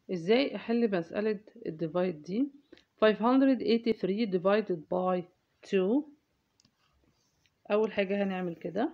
ازاي احل مسألة الديفايد دي 583 divided by 2 اول حاجة هنعمل كده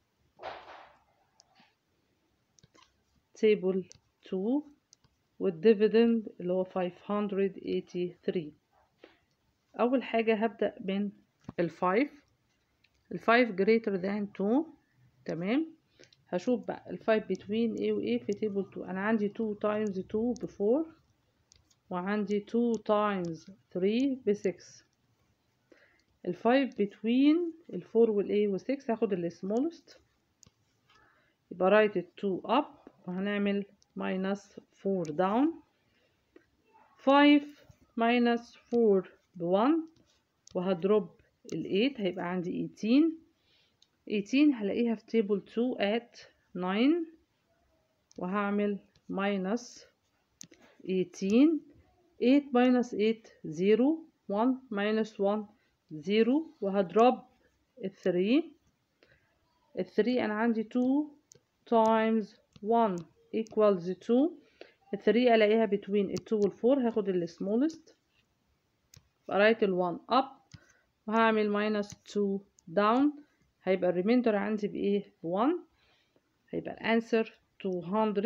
table 2 والديفيدند اللي هو 583 اول حاجة هبدأ من الفايف الفايف greater than 2 تمام هشوف بقى الفايف between A و A في table 2 انا عندي 2 times 2 ب 4 وعندي 2 times 3 ب 6 الفايف between ال 4 وال A و 6 هاخد ال smallest يبقى write ال 2 up وهنعمل minus 4 down 5 minus 4 ب 1 وهضرب ال 8 هيبقى عندي 18 18 هلاقيها في table 2 at 9 وهعمل minus 18 8 minus 8 0 1 minus 1 0 وهضرب ال 3 ال 3 أنا عندي 2 times 1 equals 2 ال 3 ألاقيها between ال 2 وال 4 هاخد ال smallest write ال 1 up وهعمل minus 2 down هيبقى الريميندر عندي بإيه؟ ب 1 هيبقى الأنسر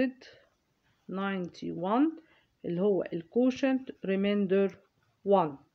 291 اللي هو الكوشنت ريميندر 1